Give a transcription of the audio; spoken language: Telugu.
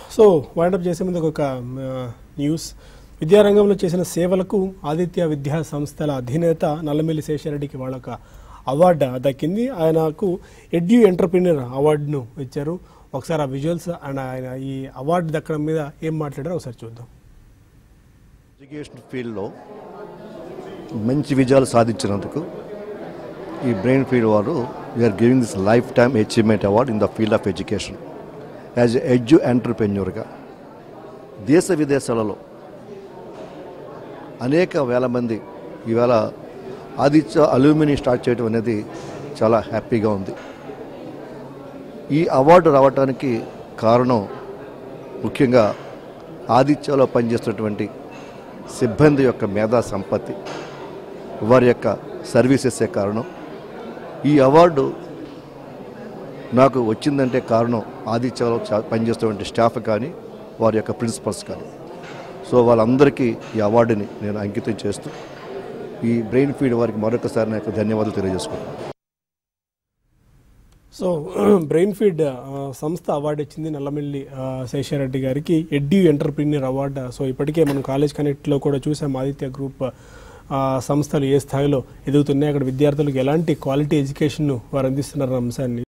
సో వైండప్ చేసే ముందు ఒక ఆ, న్యూస్ విద్యారంగంలో చేసిన సేవలకు ఆదిత్య విద్యా సంస్థల అధినేత నల్లమిల్లి శేషారెడ్డికి వాళ్ళొక అవార్డు దక్కింది ఆయనకు ఎడ్యూ ఎంటర్ప్రీనియర్ అవార్డును ఇచ్చారు ఒకసారి ఆ విజువల్స్ అండ్ ఆయన ఈ అవార్డు దక్కడం మీద ఏం మాట్లాడారో ఒకసారి చూద్దాం ఎడ్యుకేషన్ ఫీల్డ్లో మంచి విజయాలు సాధించినందుకు ఈ బ్రెయిన్ ఫీల్డ్ వారు we're giving this lifetime achievement award in the field of education as edu ఎంటర్ప్రెన్యూర్గా దేశ విదేశాలలో అనేక వేల మంది ఈవేళ ఆదిత్య అల్యూమిని స్టార్ట్ చేయడం అనేది చాలా హ్యాపీగా ఉంది ఈ అవార్డు రావడానికి కారణం ముఖ్యంగా ఆదిత్యలో పనిచేస్తున్నటువంటి సిబ్బంది యొక్క మేధా సంపత్తి వారి యొక్క సర్వీసెసే కారణం ఈ అవార్డు నాకు వచ్చిందంటే కారణం ఆదిత్యలో చా- పనిచేస్తున్నటువంటి స్టాఫ్ కానీ వారి యొక్క ప్రిన్సిపల్స్ కానీ సో వాళ్ళందరికీ ఈ అవార్డుని నేను అంకితం చేస్తూ ఈ బ్రెయిన్ ఫీడ్ వారికి మరొకసారి నా యొక్క ధన్యవాదాలు తెలియజేసుకుంటున్నాను సో బ్రెయిన్ ఫీడ్ ఆ, సంస్థ అవార్డు ఇచ్చింది నల్లమిల్లి ఆ, శేషారెడ్డి గారికి ఎడ్యూ ఎంటర్ప్రీనియర్ అవార్డు సో ఇప్పటికే మనం కాలేజ్ కనెక్ట్లో కూడా చూసాం ఆదిత్య గ్రూప్ ఆ, సంస్థలు ఏ స్థాయిలో ఎదుగుతున్నాయి అక్కడ విద్యార్థులకు ఎలాంటి క్వాలిటీ ఎడ్యుకేషన్ వారు అందిస్తున్నారు అన్న అంశాన్ని